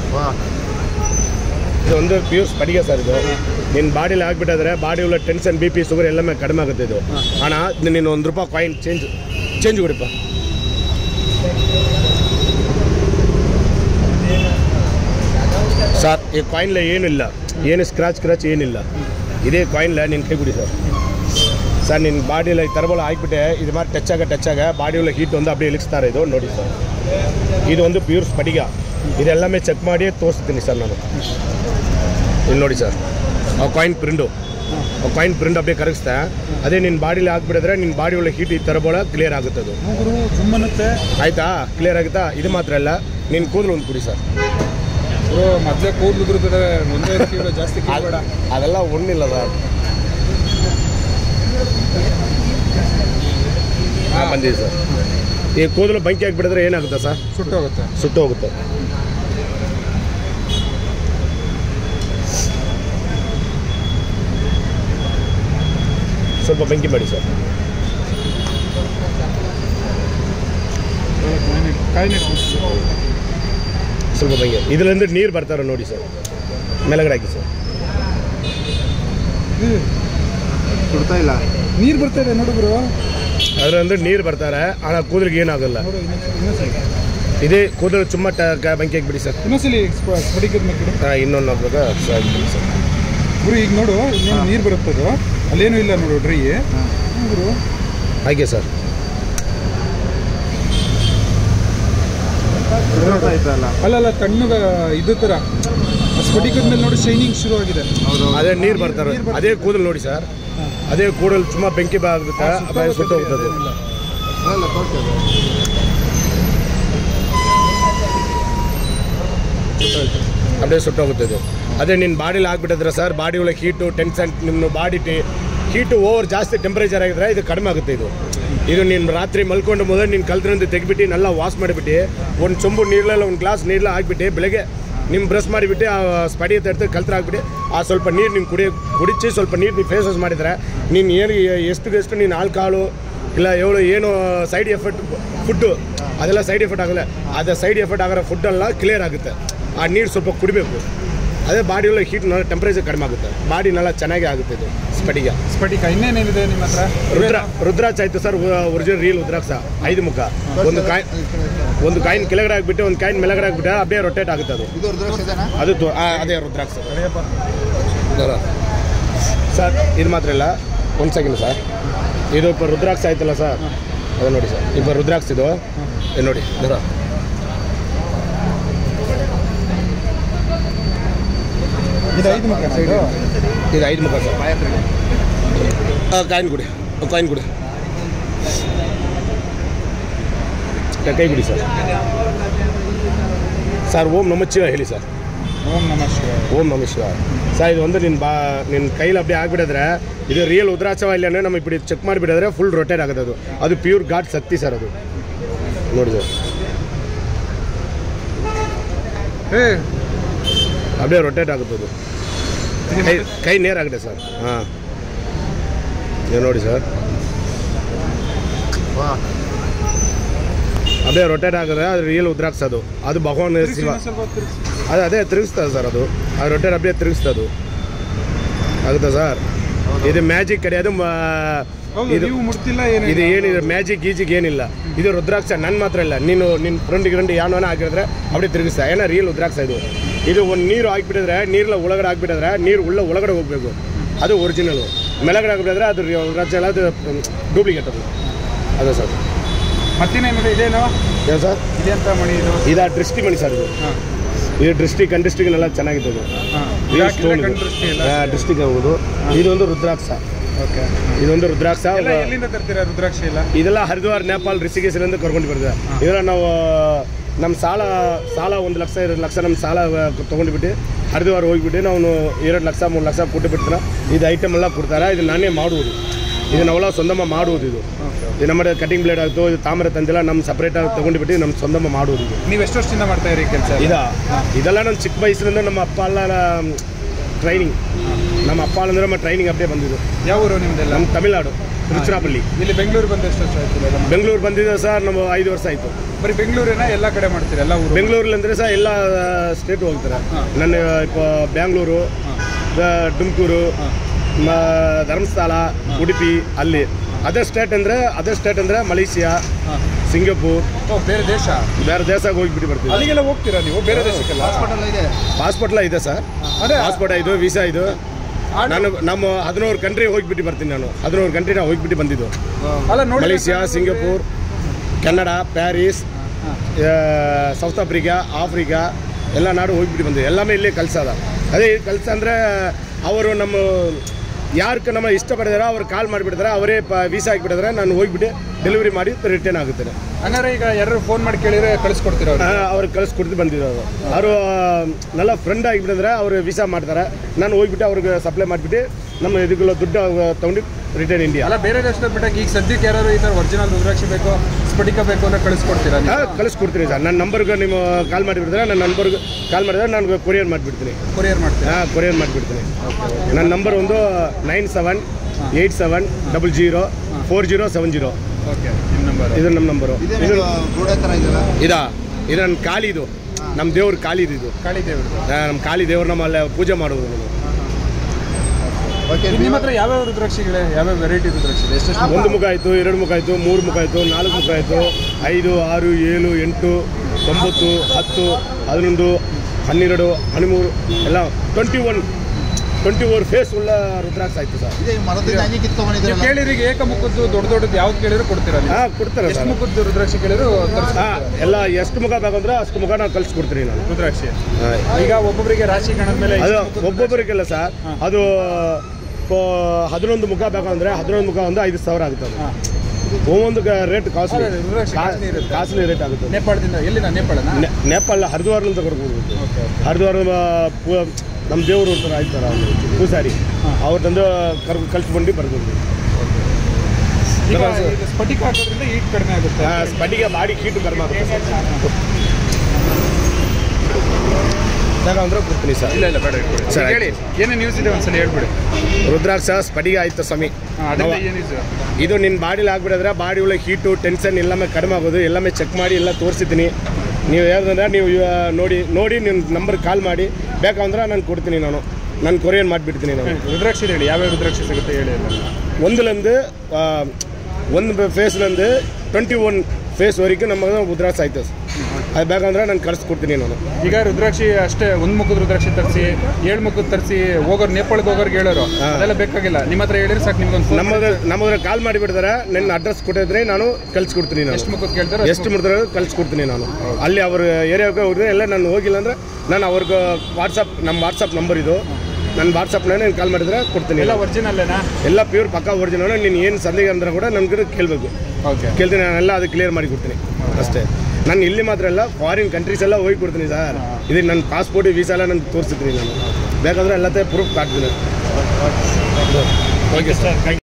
ಇದು ಒಂದು pure ಸ್ಪಟಿಗೆ sir ಇದು ನಿನ್ನ ಬಾಡಿಲಿ ಹಾಕ್ಬಿಟ್ಟಿದ್ರೆ ಬಾಡಿ ಉள்ள ಟೆನ್ಷನ್ ಬಿ ಪಿ ಶುಗರ್ ಎಲ್ಲமே ಕಡಿಮೆ ಆಗುತ್ತೆ ಇದು ಹಣ ಇದು ನೀನು ಒಂದು ರೂಪಾಯಿ ಕಾಯಿನ್ ಚೇಂಜ್ ಚೇಂಜ್ ಕೊಡಿಪ್ಪ ಸರ್ ಈ ಕಾಯಿನ್ಲ ಏನಿಲ್ಲ ಏನು ಸ್ಕ್ರಾಚ್ ಸ್ಕ್ರಾಚ್ ಏನಿಲ್ಲ ಇದೇ ಕಾಯಿನ್ಲ ನಿನ್ನ ಕೈ ಬಿಡಿ ಸರ್ ಸರ್ ನಿನ್ನ ಬಾಡಿಯಲ್ಲಿ ಈ ತರಬಲ ಹಾಕ್ಬಿಟ್ಟೆ ಇದು மாதிரி ಟಚ್ ಆಗ ಟಚ್ ಆಗ ಬಾಡಿ ಉள்ள ಹೀಟ್ ಒಂದು அப்படியே ಇಳಿಸ್ತಾರೆ ಇದು ನೋಡಿ ಸರ್ ಇದು ಒಂದು ಪ್ಯೂರ್ ಸ್ಪಟಿಗ ಇದೆಲ್ಲಮೇ ಚೆಕ್ ಮಾಡಿ ತೋರಿಸ್ತೀನಿ ಸರ್ ನಾನು ಇಲ್ಲಿ ನೋಡಿ ಸರ್ ಆ ಕಾಯಿನ್ ಪ್ರಿಂಟು ಆ ಕಾಯಿನ್ ಪ್ರಿಂಟ್ ಅಪ್ಡೇ ಕರಗಿಸ್ತಾ ಅದೇ ನಿನ್ನ ಬಾಡಿಲಿ ಹಾಕ್ಬಿಡಿದ್ರೆ ನಿನ್ನ ಬಾಡಿ ಒಳ್ಳೆ ಹೀಟ್ ಈ ಥರ ಬೋಳ ಕ್ಲಿಯರ್ ಆಗುತ್ತೆ ಅದು ಮೂಗುರು ಸುಮ್ಮನತ್ತೆ ಆಯ್ತಾ ಕ್ಲಿಯರ್ ಆಗುತ್ತಾ ಇದು ಮಾತ್ರ ಅಲ್ಲ ನಿನ್ನ ಕೂದಲು ಒಂದು ಕುಡಿ ಸರ್ ಬ್ರೋ ಮೊದಲೇ ಕೂದಲು ಉದುರುತ್ತದೆ ಒಂದೇ ಕೀಳು ಜಾಸ್ತಿ ಕೀಳ್ಬೇಡ ಅದೆಲ್ಲ ಒಣ್ಣಿಲ್ಲ ಸರ್ ಹಾಂ ಬಂದಿದೆ ಸರ್ ಈ ಕೂದಲು ಬೆಂಕಿ ಹಾಕ್ಬಿಡಿದ್ರೆ ಏನಾಗುತ್ತೆ ಸರ್ ಸುಟ್ಟೋಗುತ್ತೆ ಸುಟ್ಟು ಹೋಗುತ್ತೆ ಸ್ವಲ್ಪ ಬೆಂಕಿ ಮಾಡಿ ಸರ್ ಕಾಯಿಲೆ ಸ್ವಲ್ಪ ಬೆಂಕಿ ಇದರಿಂದ ನೀರು ಬರ್ತಾರೆ ನೋಡಿ ಸರ್ ಮೇಲಗಡೆ ಹಾಕಿ ಸರ್ ಸುಡ್ತಾ ಇಲ್ಲ ನೀರು ಬರ್ತಾ ಇದೆ ನೋಡು ಬ್ರೋ ಅದರಿಂದ ನೀರು ಬರ್ತಾರೆ ஆனால் ಕೂದಲಿಗೆ ಏನಾಗಲ್ಲ ನೋಡು ಇನ್ನೊಂದ್ಸಲಿ ಇನ್ನೊಂದ್ಸಲಿ ಇದೇ ಕೂದಲು ಚುಮ್ಮ ಟ ಕ- ಬೆಂಕಿ ಹಾಕ್ಬಿಡಿ ಸರ್ ಇನ್ನೊಂದ್ಸಲಿ ಸ್ಪ- ಸ್ಫಟಿಕದ ಮೇಲೆ ಗಿಡ ಹಾಂ ಇನ್ನೊಂದು ಹಾಕ್ಬೇಕಾ ಸರ್ ಸರ್ ಗುರು ಈಗ ನೋಡು ಇನ್ನೇನು ನೀರು ಬರುತ್ತದು ಅಲ್ಲೇನೂ ಇಲ್ಲ ನೋಡು ಡ್ರೈ ಗುರು ಹಾಗೆ ಸರ್ ಸುಡ್ತಾ ಇತ್ತಲ್ಲ ಅಲ್ಲಲ್ಲ ತಣ್ಣಗ ಇದು ಥರ ಆ ಸ್ಫಟಿಕದ ಮೇಲೆ ನೋಡಿ ಶೈನಿಂಗ್ ಶುರು ಆಗಿದೆ ಹೌದು ಅದೇ ನೀರು ಬರ್ತಾರೆ ಅದೇ ಕೂದಲು ನೋಡಿ ಸರ್ ಅದೇ ಕೂದಲು ಚುಮ್ಮ ಬೆಂಕಿ ಬಾಗುತ್ತೆ ಆಮೇಲೆ ಸುಟ್ಟು ಹೋಗ್ತದೆ ಅಲ್ಲ ತೋರಿಸೋದು ಅದೇ ಸುಟ್ಟು ಹೋಗುತ್ತೆ ಇದು ಅದೇ ನಿನ್ನ ಬಾಡಿಲಿ ಆಗ್ಬಿಟ್ಟಿದ್ರೆ ಸರ್ ಬಾಡಿ ಒಳಗೆ ಹೀಟು ಟೆನ್ಷನ್ ನಿಮ್ಮ ಬಾಡಿ ಟಿ ಹೀಟು ಓವರ್ ಜಾಸ್ತಿ ಟೆಂಪ್ರೇಚರ್ ಆಗಿದ್ರೆ ಇದು ಕಡಿಮೆ ಆಗುತ್ತೆ ಇದು ಇದು ನೀನು ರಾತ್ರಿ ಮಲ್ಕೊಂಡು ಮೊದಲು ನೀನು ಕಲ್ತ್ರಿಂದ ತೆಗ್ಬಿಟ್ಟು ನೆಲ್ಲ ವಾಶ್ ಮಾಡಿಬಿಟ್ಟು ಒಂದು ಚೊಂಬು ನೀರಲ್ಲ ಒಂದು ಗ್ಲಾಸ್ ನೀರೆಲ್ಲ ಹಾಕ್ಬಿಟ್ಟು ಬೆಳಗ್ಗೆ ನಿಮ್ಮ ಬ್ರಷ್ ಮಾಡಿಬಿಟ್ಟು ಆ ಸ್ಪಡಿ ತೆಡ್ದು ಕಲ್ತ್ರ ಹಾಕ್ಬಿಟ್ಟು ಆ ಸ್ವಲ್ಪ ನೀರು ನೀನು ಕುಡಿ ಕುಡಿಸಿ ಸ್ವಲ್ಪ ನೀರು ನೀವು ಫೇಸ್ ವಾಶ್ ಮಾಡಿದ್ರೆ ನೀನು ಏನು ಎಷ್ಟು ಎಷ್ಟು ನೀನು ಆಲ್ಕಾಳು ಇಲ್ಲ ಎವಳು ಏನು ಸೈಡ್ ಎಫೆಕ್ಟ್ ಫುಡ್ಡು ಅದೆಲ್ಲ ಸೈಡ್ ಎಫೆಕ್ಟ್ ಆಗಲ್ಲ ಅದು ಸೈಡ್ ಎಫೆಕ್ಟ್ ಆಗಿರೋ ಫುಡ್ಡೆಲ್ಲ ಕ್ಲಿಯರ್ ಆಗುತ್ತೆ ಆ ನೀರು ಸ್ವಲ್ಪ ಕುಡಿಬೇಕು ಅದೇ ಬಾಡಿಯಲ್ಲ ಹೀಟ್ ಟೆಂಪ್ರೇಚರ್ ಕಡಿಮೆ ಆಗುತ್ತೆ ಬಾಡಿನೆಲ್ಲ ಚೆನ್ನಾಗಿ ಆಗುತ್ತೆ ಇದು ಸ್ಪಟಿಗೆ ಸ್ಫಟಿಕ ಇನ್ನೇನೇನಿದೆ ನಿಮ್ಮ ಹತ್ರ ರುದ್ರ ರುದ್ರಾಕ್ಷ ಆಯ್ತು ಸರ್ ಒರಿಜಿನಲ್ ರೀಲ್ ರುದ್ರಾಕ್ಷ ಐದು ಮುಖ ಒಂದು ಕಾಯಿ ಒಂದು ಕಾಯಿನ್ ಕೆಳಗಡೆ ಹಾಕ್ಬಿಟ್ಟು ಒಂದು ಕಾಯಿನ್ ಮೇಲಗಡೆ ಹಾಕ್ಬಿಟ್ಟು ಅಬ್ಬೇ ರೊಟೇಟ್ ಆಗುತ್ತೆ ಅದು ಇದು ರುದ್ರಾಕ್ಷ ಇದೆನಾ ಅದು ತೋ- ಆ, ಅದೇ ರುದ್ರಾಕ್ಷ ಸರ್ ಇದು ಮಾತ್ರ ಇಲ್ಲ ಒಂದು ಸೆಕೆಂಡ್ ಸರ್ ಇದು ಇಪ್ಪ ರುದ್ರಾಕ್ಷ ಆಯ್ತಲ್ಲ ಸರ್ ಅದು ನೋಡಿ ಸರ್ ಇಪ್ಪ ರುದ್ರಾಕ್ಷ ಇದು ಇದು ನೋಡಿ ದರ ಇದು ಐದು ಮುಖ ಇದು ಐದು ಮುಖ ಸರ್ ಆ, ಕಾಯಿನ್ ಕೊಡಿ ಆ, ಕಾಯಿನ್ ಕೊಡಿ ಕೈ- ಕೈ ಬಿಡಿ ಸರ್ ಸರ್ ಓಂ ನಮ ಶಿವ ಹೇಳಿ ಸರ್ ಓಂ ನಮಃ ಶಿವಾಯ ಓಂ ನಮ ಶಿವ ಸರ್ ಇದು ಒಂದು ನಿನ್ನ ಬಾ ನಿನ್ನ ಕೈಲಿ ಅಪ್ಡೇ ಆಗ್ಬಿಡಿದ್ರೆ ಇದು ರಿಯಲ್ ಉದ್ರಾಚವ ಇಲ್ಲ ಅಂದರೆ ನಮಗೆ ಬಿಡಿ ಚೆಕ್ ಮಾಡಿಬಿಡಿದ್ರೆ ಫುಲ್ ರೊಟೇಟ್ ಆಗುತ್ತೆ ಅದು ಅದು ಪ್ಯೂರ್ ಗಾಡ್ ಶಕ್ತಿ ಸರ್ ಅದು ನೋಡಿ ಸರ್ ಏ ಅಪ್ಡೇ ರೊಟೇಟ್ ಆಗುತ್ತೆ ಅದು ಕೈ ಕೈ ನೇರಾಗಿದೆ ಸರ್ ಹಾಂ ನೀವು ನೋಡಿ ಸರ್ ವಾ ಅದೇ ರೊಟೇಟ್ ಆಗಿದೆ ಅದು ರಿಯಲ್ ಉದ್ರಾಕ್ಷ ಅದು ಅದು ಭಗವಾನ್ ತಿರ್ಗ್ಸಿ, ಶಿವ ಇನ್ನೊಂದ್ ಸ್ವಲ್ಪ ತಿರ್ಗ್ಸಿ. ಅದು ಅದೇ ತಿರುಗಿಸ್ತದೆ ಸರ್ ಅದು ಆ ರೊಟೇಟ್ ಅಪ್ಡೇ ತಿರುಗಿಸ್ತದು ಆಗುತ್ತಾ ಸರ್ ಇದು ಮ್ಯಾಜಿಕ್ ಕಡೆ ಅದು ಮ- ಹೌದು ಇದು ನೀವು ಮುಟ್ತಿಲ್ಲ ಏನಿಲ್ಲ ಇದು ಏನಿದೆ ಮ್ಯಾಜಿಕ್ ಗೀಜಿಕ್ ಏನಿಲ್ಲ ಇದು ರುದ್ರಾಕ್ಷ ನನ್ನ ಮಾತ್ರ ಇಲ್ಲ ನೀನು ನಿನ್ನ ಫ್ರೆಂಡ್ ಗಿರಂಡಿ ಯಾವನ ಹಾಕಿದ್ರೆ அப்படியே ತಿರುಗಿಸ್ತಾ ಏನೋ ರಿಯಲ್ ರುದ್ರಾಕ್ಷ ಇದು ಇದು ಒಂದು ನೀರು ಹಾಕ್ಬಿಟ್ಟಿದ್ರೆ ನೀರೆಲ್ಲ ಒಳಗಡೆ ಹಾಕ್ಬಿಟ್ಟಿದ್ರೆ ನೀರು ಉಳ್ಳ ಒಳಗಡೆ ಹೋಗಬೇಕು ಅದು ಒರಿಜಿನಲು ಮೇಲಗಡೆ ಹಾಕ್ಬಿಟ್ಟಿದ್ರೆ ಅದು ರಿ- ರುದ್ರಾಕ್ಷ ಅಲ್ಲ ಅದು ಡೂಪ್ಲಿಕೇಟ್ ಅದು ಅದು ಸರ್ ಮತ್ತಿನೇನಿದೆ ಇದೇನೋ ಏನು ಸರ್ ಇದೆ ಅಂತ ಮಣಿ ಇದು ಇದು ದೃಷ್ಟಿ ಮಣಿ ಸರ್ ಇದು ಹಾಂ ಇದು ದೃಷ್ಟಿ ಕಂಡಿಸ್ಟಿಗೆಲ್ಲ ಚೆನ್ನಾಗಿದೆ ಇದು ಹಾಂ Real stone ಇದು. ಕಂಡ್ರಷ್ಟಿ ಇಲ್ಲ ಆ, ದೃಷ್ಟಿಗೆ ಹೋಗೋದು ಇದೊಂದು ರುದ್ರಾಕ್ಷ ಓಕೆ ಇದೊಂದು ರುದ್ರಾಕ್ಷ ಎಲ್ಲ ಎಲ್ಲಿಂದ ತರ್ತೀರಾ ರುದ್ರಾಕ್ಷಿ ಎಲ್ಲ ಇದೆಲ್ಲ ಹರಿದ್ವಾರ್ ನೇಪಾಲ್ ರಿಷಿಕೇಶಿನಿಂದ ಕರ್ಕೊಂಡು ಬರ್ತದೆ ಇದೆಲ್ಲ ನಾವು ನಮ್ಮ ಸಾಲ ಸಾಲ ಒಂದು ಲಕ್ಷ ಎರಡು ಲಕ್ಷ ನಮ್ಮ ಸಾಲ ತೊಗೊಂಡ್ಬಿಟ್ಟು ಹರಿದ್ವಾರ ಹೋಗ್ಬಿಟ್ಟು ನಾವು ಎರಡು ಲಕ್ಷ ಮೂರು ಲಕ್ಷ ಕೊಟ್ಟು ಬಿಡ್ತಾರೆ ಇದು ಐಟಮ್ ಎಲ್ಲ ಕೊಡ್ತಾರೆ ಇದು ನಾನೇ ಮಾಡುವುದು ಇದು ನಾವೆಲ್ಲ ಸ್ವಂತಮ್ಮ ಮಾಡುವುದು ಇದು ಇದು ನಮ್ಮ ಕಟಿಂಗ್ ಬ್ಲೇಡ್ ಆಯಿತು ಇದು ತಾಮ್ರ ತಂದಿಲ್ಲ ನಮ್ಮ ಸಪ್ರೇಟಾಗಿ ತೊಗೊಂಡ್ಬಿಟ್ಟು ನಮ್ಮ ಸ್ವಂತಮ್ಮ ಮಾಡುವುದು ಇದು ನೀವು ಎಷ್ಟು ವರ್ಷದಿಂದ ಮಾಡ್ತಾ ಇರಿ ಕೆಲಸ ಇದ ಇದೆಲ್ಲ ನಮ್ಮ ಚಿಕ್ಕ ವಯಸ್ಸಿನಿಂದ ನಮ್ಮ ಅಪ್ಪ ಎಲ್ಲ ಟ್ರೈನಿಂಗ್ ನಮ್ಮ ಅಪ್ಪ ಅಂದ್ರೆ ನಮ್ಮ ಟ್ರೈನಿಂಗ್ ಅಪ್ಡೇ ಬಂದಿದ್ದು ಯಾವ ಊರು ನಿಮ್ದೆಲ್ಲ ನಮ್ಮ ತಮಿಳ್ನಾಡು ತಿರುಚಿರಾಪಲ್ಲಿ ಇಲ್ಲಿ ಬೆಂಗಳೂರು ಬಂದ ಎಷ್ಟು ವರ್ಷ ಆಯ್ತು ಇಲ್ಲೆಲ್ಲ? ಬೆಂಗಳೂರು ಬಂದಿದೆ ಸರ್ ನಮ್ಮ ಐದು ವರ್ಷ ಆಯಿತು ಬರೀ ಬೆಂಗಳೂರಿನ ಎಲ್ಲ ಕಡೆ ಮಾಡ್ತೀರಾ ಎಲ್ಲ ಊರು ಬೆಂಗಳೂರಲ್ಲಿ ಅಂದರೆ ಸಹ ಎಲ್ಲ ಸ್ಟೇಟ್ ಹೋಗ್ತಾರೆ ಹಾ. ನನ್ನ ಇಪ್ಪ ಬ್ಯಾಂಗ್ಳೂರು ದ- ತುಮಕೂರು ಮ- ಧರ್ಮಸ್ಥಳ ಉಡುಪಿ ಅಲ್ಲಿ ಅದರ್ ಸ್ಟೇಟ್ ಅಂದರೆ ಅದರ್ ಸ್ಟೇಟ್ ಅಂದರೆ ಮಲೇಷಿಯಾ ಹಾಂ ಸಿಂಗಪೂರ್ ಓ ಬೇರೆ ದೇಶ ಬೇರೆ ದೇಶಕ್ಕೆ ಹೋಗಿಬಿಟ್ಟು ಬರ್ತೀವಿ ಅಲ್ಲಿಗೆಲ್ಲ ಹೋಗ್ತೀರಾ ನೀವು ಬೇರೆ ದೇಶಕ್ಕೆಲ್ಲ ಹಾಸ್ಪಿಟಲ್ ಇದೆ ಪಾಸ್ಪೋರ್ಟ್ಲ ಇದೆ ಸರ್ ಅದೇ ಪಾಸ್ಪೋರ್ಟ್ ಇದು ವೀಸಾ ಇದು ನಾನು ನಮ್ಮ ಹದಿನೋರು ಕಂಟ್ರಿ ಹೋಗಿಬಿಟ್ಟು ಬರ್ತೀನಿ ನಾನು ಹದಿನೋರು ಕಂಟ್ರಿ ನಾವು ಹೋಗಿಬಿಟ್ಟು ಬಂದಿದ್ದು ಅಲ್ಲ ನೋಡಿ ಮಲೇಷಿಯಾ ಸಿಂಗಪೂರ್ ಕೆನಡಾ ಪ್ಯಾರಿಸ್ ಆ, ಸೌತ್ ಆಫ್ರಿಕಾ ಆಫ್ರಿಕಾ ಎಲ್ಲ ನಾಡು ಹೋಗ್ಬಿಟ್ಟು ಬಂದಿದೆ ಎಲ್ಲಾமே ಇಲ್ಲೇ ಕಲ್ಸ ಅದ ಅದೇ ಕಲ್ಸ ಅಂದರೆ ಅವರು ನಮ್ಮ ಯಾರು ನಮ್ಮ ಇಷ್ಟಪಡಿದಾರೋ ಅವ್ರು ಕಾಲ್ ಮಾಡಿಬಿಡ್ತಾರೆ ಅವರೇ ಪ ವೀಸಾ ಹಾಕಿಬಿಟ್ಟಿದ್ರೆ ನಾನು ಹೋಗ್ಬಿಟ್ಟು ಡೆಲಿವರಿ ಮಾಡಿ ರಿಟರ್ನ್ ಆಗುತ್ತೇನೆ ಹಂಗಾರೆ ಈಗ ಯಾರು ಫೋನ್ ಮಾಡಿ ಕೇಳಿದ್ರೆ ಕಳಿಸ್ಕೊಡ್ತೀರಾ ಅವ್ರಿಗೆ ಅವ್ರಿಗೆ ಕಳಿಸ್ಕೊಡ್ತು ಬಂದಿರೋದು ಅವರು നല്ല ಫ್ರೆಂಡ್ ಆಗಿಬಿಟ್ಟಿದ್ರೆ ಅವರು ವೀಸಾ ಮಾಡ್ತಾರೆ ನಾನು ಹೋಗ್ಬಿಟ್ಟು ಅವ್ರಿಗೆ ಸಪ್ಲೈ ಮಾಡಿಬಿಟ್ಟು ನಮ್ಮ ಇದಕ್ಕೆಲ್ಲ ದುಡ್ಡು ತೊಗೊಂಡು ರಿಟರ್ನ್ ಇಂಡಿಯಾ ಅಲ್ಲ ಬೇರೆ ದೇಶದ ಬಿಟ್ಟಾಗ ಈಗ ಸದ್ಯಕ್ಕೆ ಯಾರು ಈ ಥರ ಒರಿಜಿನಲ್ ರುದ್ರಾಕ್ಷಿ ಬೇಕು ಸ್ಫಟಿಕ ಬೇಕು ಅಂದ್ರೆ ಕಳಿಸ್ಕೊಡ್ತೀರಾ ನೀವು ಹಾಂ ಕಳಿಸ್ಕೊಡ್ತೀನಿ ಸರ್ ನನ್ನ ನಂಬರ್ಗೆ ನೀವು ಕಾಲ್ ಮಾಡಿಬಿಡಿದ್ರೆ ನನ್ನ ನಂಬರ್ಗೆ ಕಾಲ್ ಮಾಡಿದ್ರೆ ನಾನು ಕೊರಿಯರ್ ಮಾಡಿಬಿಡ್ತೀನಿ ಕೊರಿಯರ್ ಮಾಡ್ತೀರಾ ಹಾಂ ಕೊರಿಯರ್ ಮಾಡಿಬಿಡ್ತೀನಿ ನನ್ನ ನಂಬರ್ ಒಂದು nine seven eight seven double zero four zero seven zero okay ನಿಮ್ಮ ನಂಬರ್ ಇದು ನಮ್ಮ ನಂಬರು ಇದೆ ಇದು ಗೋಡೆ ಥರ ಇದೆಯಲ್ಲ ಇದಾ ಇದು ನನ್ನ ಕಾಲಿದು ನಮ್ಮ ದೇವ್ರ ಕಾಲಿದು ಇದು ಕಾಳಿ ದೇವರು ಆ, ನಮ್ಮ ಕಾಳಿ ದೇವ್ರ ನಮ್ಮ ಅಲ್ಲೇ ಪೂಜೆ ಮಾಡೋದು ನಾವು ಓಕೆ ನಿಮ್ಮ ಹತ್ರ ಯಾವ್ಯಾವ ರುದ್ರಾಕ್ಷಿಗಳೇ ಯಾವ್ಯಾವ ವೆರೈಟಿ ರುದ್ರಾಕ್ಷಿ ಇದೆ ಎಷ್ಟೆಷ್ಟು ಒಂದು ಮುಖ ಆಯಿತು ಎರಡು ಮುಖ ಆಯಿತು ಮೂರು ಮುಖ ಆಯಿತು ನಾಲ್ಕು ಮುಖ ಆಯಿತು ಐದು ಆರು ಏಳು ಎಂಟು ಒಂಬತ್ತು ಹತ್ತು ಹನ್ನೊಂದು ಹನ್ನೆರಡು ಹದಿಮೂರು ಎಲ್ಲ twenty one twenty four face ಉಳ್ಳ ರುದ್ರಾಕ್ಷ ಆಯಿತು ಸರ್ ಇದೆ ಈ ಮರದಿಂದ ಹಂಗೆ ನೀವು ಕಿತ್ಕೊಂಡ್ಬಂದಿದ್ದೀರಲ್ಲ ಕೇಳಿರಿಗೆ ಏಕ ಮುಖದ್ದು ದೊಡ್ಡ ದೊಡ್ಡದು ಯಾವ್ದು ಕೇಳಿದ್ರು ಕೊಡ್ತೀರಾ ನೀವು ಹಾಂ ಕೊಡ್ತಾರೆ ಎಷ್ಟು ಸರ್ ಮುಖದ್ದು ರುದ್ರಾಕ್ಷಿ ಕೇಳಿದ್ರು ಹಾಂ ಎಲ್ಲ ಎಷ್ಟು ಮುಖ ಬೇಕಂದ್ರೆ ಅಷ್ಟು ಮುಖ ನಾನು ಕಳಿಸ್ಕೊಡ್ತೀನಿ ನಾನು ರುದ್ರಾಕ್ಷಿ ಹಾಂ. ಈಗ ಒಬ್ಬೊಬ್ಬರಿಗೆ ರಾಶಿ ಕಾಣದ ಮೇಲೆ ಅದು ಎಷ್ಟು ಮುಖದ್ದು ಒಬ್ಬೊಬ್ಬರಿಗೆಲ್ಲ ಸರ್ ಅದು ಕೋ- ಹದಿನೊಂದು ಮುಖ ಬೇಕಂದ್ರೆ ಹದಿನೊಂದು ಮುಖ ಒಂದು ಐದು ಸಾವಿರ ಆಗುತ್ತೆ ಅದು ಹಾ. ಒಂದೊಂದು ರೇಟ್ ಕಾಸ್ಟ್ಲಿ ಅದೇ, ರುದ್ರಾಕ್ಷಿ costly ಇರುತ್ತೆ. ಕಾಸ್ಟ್ಲಿ ರೇಟ್ ಆಗುತ್ತೆ ಅದು. ನೇಪಾಳದಿಂದ ಎಲ್ಲಿಂದ ನೇಪಾಳನ ನೆ- ನೇಪಾಳ ಹರಿದ್ವಾರದಿಂದ ಕರ್ಕೊಂಡು ಓಕೆ ಹರಿದ್ವಾರ ಪೂ- ನಮ್ಮ ದೇವರು ಇರ್ತಾರೆ ಆಯ್ತಾರ ಅವರು ಪೂಸಾರಿ ಅವ್ರು ತಂದು ಕರ್ ಕಳ್ಸ್ಕೊಂಡು ಬರ್ಬೋದು ಈಗ ಇದು ಸ್ಫಟಿಕ ಹಾಕೋದ್ರಿಂದ ಈಟ್ ಕಡಿಮೆ ಆಗುತ್ತೆ ಆ, ಸ್ಪಟಿಗೆ ಬಾಡಿ ಕೀಟು ಕರ್ಮ ಆಗುತ್ತೆ ಅಂದ್ರೆ ಕೊಡ್ತೀನಿ ಸರ್ ಇಲ್ಲ ಇಲ್ಲ ಬೇಡ ಇಟ್ಕೊಳ್ಳಿ. ಸರಿ, ಈಗ ಹೇಳಿ ಏನೇನು ನ್ಯೂಸ್ ಇದೆ ಒಂದ್ಸಲ ಹೇಳ್ಬಿಡಿ ರುದ್ರಾಕ್ಷ ಸ್ಪಟಿಗೆ ಆಯ್ತು ಸ್ವಾಮಿ ಹಾ, ಅದರಿಂದ ಏನು ನ್ಯೂಸ್ ಇದು ನಿನ್ನ ಬಾಡಿಲಿ ಆಗ್ಬಿಡಿದ್ರೆ ಬಾಡಿ ಒಳಗೆ ಹೀಟು ಟೆನ್ಷನ್ ಎಲ್ಲமே ಕಡಿಮೆ ಆಗೋದು ಎಲ್ಲமே ಚೆಕ್ ಮಾಡಿ ಎಲ್ಲ ತೋರಿಸಿದ್ದೀನಿ ನೀವು ಹೇಳ್ದಂದ್ರೆ ನೀವು ಇವ- ನೋಡಿ ನೋಡಿ ನಿಮ್ಮ ನಂಬರ್ ಕಾಲ್ ಮಾಡಿ ಬೇಕಂದ್ರೆ ನಾನು ಕೊಡ್ತೀನಿ ನಾನು ನಾನು ಕೊರಿಯನ್ ಮಾಡಿಬಿಡ್ತೀನಿ ನಾನು ರುದ್ರಾಕ್ಷಿ ಹೇಳಿ ಯಾವ್ಯಾವ ರುದ್ರಾಕ್ಷಿ ಸಿಗುತ್ತೆ ಹೇಳಿ ಎಲ್ಲ. ಒಂದುலேருந்து ಒಂದು ಫೇಸ್லேருந்து டுவெண்ட்டி ஒன் ஃபேஸ் வரைக்கும் நம்ம தான் உத்ராஸ் ಆಯ್ತು ಅದು ಬೇಕಂದ್ರೆ ನಾನು ಕಳಿಸ್ಕೊಡ್ತೀನಿ ನಾನು ಈಗ ರುದ್ರಾಕ್ಷಿ ಅಷ್ಟೇ ಒಂದ್ ಮುಖದ ರುದ್ರಾಕ್ಷಿ ತರಿಸಿ ಏಳು ಮುಖದ ತರಿಸಿ ಹೋಗೋರು ನೇಪಾಳಕ್ಕೆ ಹೋಗೋರ್ಗೆ ಹೇಳೋರು ಅದೆಲ್ಲ ಬೇಕಾಗಿಲ್ಲ ನಿಮ್ಮ ಹತ್ರ ಹೇಳಿದ್ರೆ ಸಾಕು ನಿಮ್ಗೊಂದು ನಮ್ಮ ನಮ್ಮದ್ರ ಕಾಲ್ ಮಾಡಿಬಿಡ್ತಾರೆ ನನ್ನ ಅಡ್ರೆಸ್ ಕೊಟ್ಟಿದ್ರೆ ನಾನು ಕಳಿಸ್ಕೊಡ್ತೀನಿ ನಾನು ಎಷ್ಟು ಮುಖಕ್ಕೆ ಕೇಳ್ತಾರೋ ಎಷ್ಟು ಮುಡಿದ್ರೆ ಕಳಿಸ್ಕೊಡ್ತೀನಿ ನಾನು ಅಲ್ಲಿ ಅವ್ರ ಏರಿಯಾಗೆ ಹೋದ್ರೆ ಎಲ್ಲ ನಾನು ಹೋಗಿಲ್ಲ ಅಂದ್ರೆ ನಾನು ಅವ್ರಿಗೆ ವಾಟ್ಸಪ್ ನಮ್ಮ ವಾಟ್ಸಪ್ ನಂಬರ್ ಇದು ನನ್ನ ವಾಟ್ಸಪ್ನ ನೀನು ಕಾಲ್ ಮಾಡಿದ್ರೆ ಕೊಡ್ತೀನಿ ಎಲ್ಲ ಒರಿಜಿನಲ್ಲೇನಾ ಎಲ್ಲ ಪ್ಯೂರ್ ಪಕ್ಕಾ ಒರಿಜಿನಲ್ ನೀನು ಏನು ಸಂದೇಹ ಅಂದ್ರೆ ಕೂಡ ನನ್ನ ಕೇಳಬೇಕು ಓಕೆ ಕೇಳ್ತೀನಿ ನಾನೆಲ್ಲ ಅದು ಕ್ಲಿಯರ್ ಮಾಡಿ ಕೊಡ್ತೀನಿ ಅಷ್ಟೇ ನಾನು ಇಲ್ಲಿ ಮಾತ್ರ ಅಲ್ಲ ಫಾರಿನ್ ಕಂಟ್ರೀಸ್ ಎಲ್ಲ ಹೋಗಿ ಕೊಡ್ತೀನಿ ಸರ್ ಇದು ನನ್ನ ಪಾಸ್ಪೋರ್ಟ್ ವೀಸಾ ಎಲ್ಲ ನಾನು ತೋರಿಸ್ತೀನಿ ನಾನು ಬೇಕಾದ್ರೆ ಎಲ್ಲತ್ತೆ ಪ್ರೂಫ್ ಕಾಟ್ತೀನಿ ಓಕೆ ಸರ್